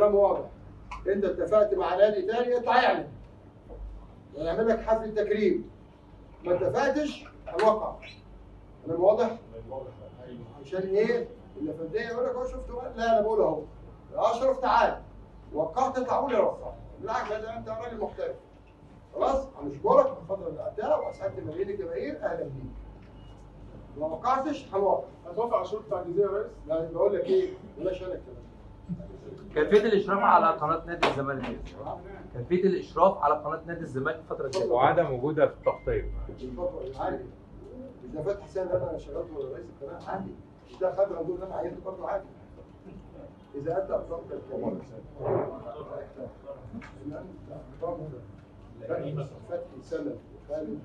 كلام واضح انت اتفقت مع نادي تاني اطلع اعلن ونعمل لك حفل تكريم ما اتفقتش هنوقع كلام واضح؟ عشان ايه؟ الافنديه يقول لك اهو شفت بقى؟ لا انا بقول اهو يا اشرف تعال وقعت اطلع قول يا وقعت بالعكس ده انت راجل محترف خلاص هنشكرك الفتره اللي قعدتها واسعدت ملايين الجماهير اهلا بيك ما وقعتش هنوقع هتوافق على الشروط بتاع الجزيره يا ريس؟ لا بقول لك ايه بلاش انا الكلام كيفيه الاشراف على قناه نادي الزمالك كيفيه الاشراف على قناه نادي الزمالك الفتره الجايه وعدم وجودها في التغطيه الفترة عادي مش ده فتحي حسين اللي انا شغلته رئيس القناه عادي مش ده خد غندور اللي انا عينته برضه عادي اذا انت ابطلت الكريم فتحي فتحي سلم خالد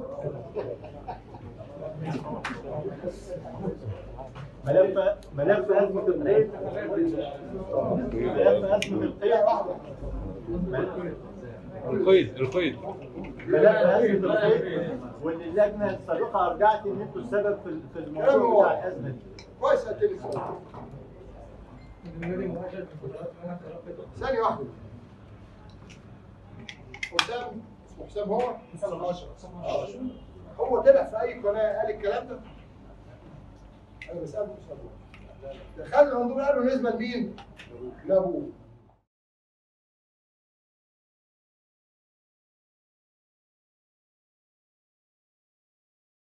ملف ملف ازمه القيد ملف ازمه القيد القيد القيد ملف ازمه القيد واللي اللجنه السابقه ارجعت ان انتوا السبب في في الموضوع بتاع الازمه دي كويس سالتني السؤال ثانية واحدة حسام اسمه حسام هو؟ حسام اشرف هو طلع في أي قناة قال الكلام ده؟ أنا بسأله حسام هو دخل الهندور قالوا نسبة لمين؟ لأبوه